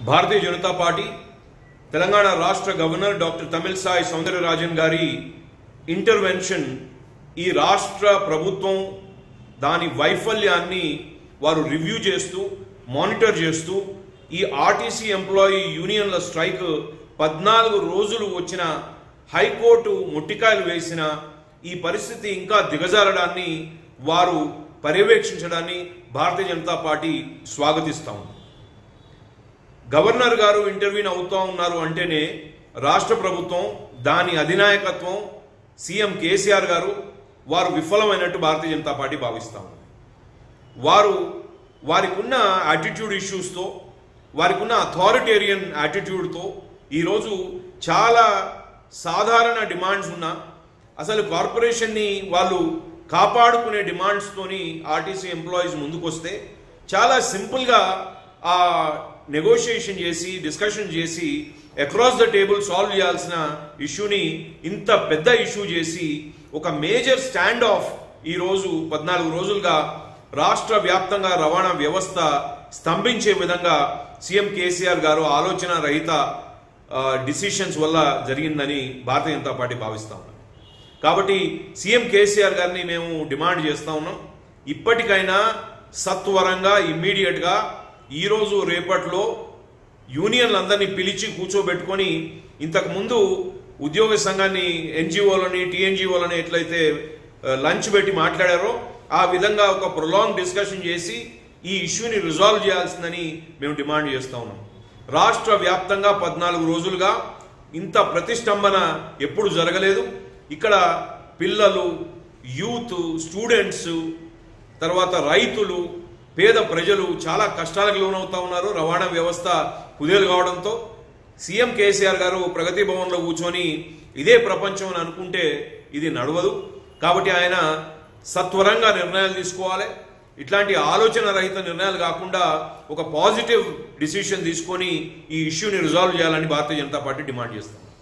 భారతీయ Janata party Telangana రాష్ట్ర governor doctor Tamilisai Soundararajan గారి intervention ఈ రాష్ట్ర ప్రభుత్వం దాని వైఫల్యాన్ని వారు రివ్యూ చేస్తూ మానిటర్ చేస్తూ ఈ ఆర్టీసీ ఎంప్లాయీ యూనియన్ల స్ట్రైక్ పద్నాలుగు రోజులు వచ్చిన హైకోర్టు ముట్టికాయలు వేసిన ఈ పరిస్థితి ఇంకా దిగజారడాన్ని వారు పర్యవేక్షించడాన్ని భారతీయ జనతా పార్టీ స్వాగతిస్తాం గవర్నర్ గారు ఇంటర్వ్యూని అవుతా ఉన్నారు అంటేనే రాష్ట్ర ప్రభుత్వం దాని అధినాయకత్వం సీఎం కేసీఆర్ గారు వారు విఫలమైనట్టు భారతీయ జనతా పార్టీ భావిస్తాం వారు వారికి ఉన్న యాటిట్యూడ్ ఇష్యూస్తో వారికి ఉన్న అథారిటేరియన్ యాటిట్యూడ్తో ఈరోజు చాలా సాధారణ డిమాండ్స్ ఉన్న అసలు కార్పొరేషన్ని వాళ్ళు కాపాడుకునే డిమాండ్స్తోని ఆర్టీసీ ఎంప్లాయీస్ ముందుకొస్తే చాలా సింపుల్గా ఆ నెగోషియేషన్ చేసి డిస్కషన్ చేసి అక్రాస్ ద టేబుల్ సాల్వ్ చేయాల్సిన ఇష్యూని ఇంత పెద్ద ఇష్యూ చేసి ఒక మేజర్ స్టాండ్ ఆఫ్ ఈ రోజు పద్నాలుగు రోజులుగా రాష్ట్ర వ్యాప్తంగా రవాణా వ్యవస్థ స్తంభించే విధంగా సీఎం కేసీఆర్ గారు ఆలోచన రహిత డిసిషన్స్ వల్ల జరిగిందని భారతీయ జనతా పార్టీ భావిస్తా ఉన్నాం కాబట్టి సీఎం కేసీఆర్ గారిని మేము డిమాండ్ చేస్తా ఉన్నాం ఇప్పటికైనా సత్వరంగా ఇమ్మీడియట్గా ఈరోజు రేపట్లో యూనియన్లందరినీ పిలిచి కూర్చోబెట్టుకొని ఇంతకు ముందు ఉద్యోగ సంఘాన్ని ఎన్జిఓలని టీఎన్జిఓలని ఎట్లయితే లంచ్ పెట్టి మాట్లాడారో ఆ విధంగా ఒక ప్రొలాంగ్ డిస్కషన్ చేసి ఈ ఇష్యూని రిజాల్వ్ చేయాల్సిందని మేము డిమాండ్ చేస్తా ఉన్నాం రాష్ట్ర వ్యాప్తంగా పద్నాలుగు రోజులుగా ఇంత ప్రతిష్టంభన ఎప్పుడు జరగలేదు ఇక్కడ పిల్లలు యూత్ స్టూడెంట్స్ తర్వాత రైతులు పేద ప్రజలు చాలా కష్టాలకు లోనవుతా ఉన్నారు రవాణా వ్యవస్థ కుదేలు కావడంతో సీఎం కేసీఆర్ గారు ప్రగతి భవన్లో కూర్చొని ఇదే ప్రపంచం అని అనుకుంటే ఇది నడవదు కాబట్టి ఆయన సత్వరంగా నిర్ణయాలు తీసుకోవాలి ఇట్లాంటి ఆలోచన రహిత నిర్ణయాలు కాకుండా ఒక పాజిటివ్ డిసిషన్ తీసుకొని ఈ ఇష్యూని రిజాల్వ్ చేయాలని భారతీయ జనతా పార్టీ డిమాండ్ చేస్తాం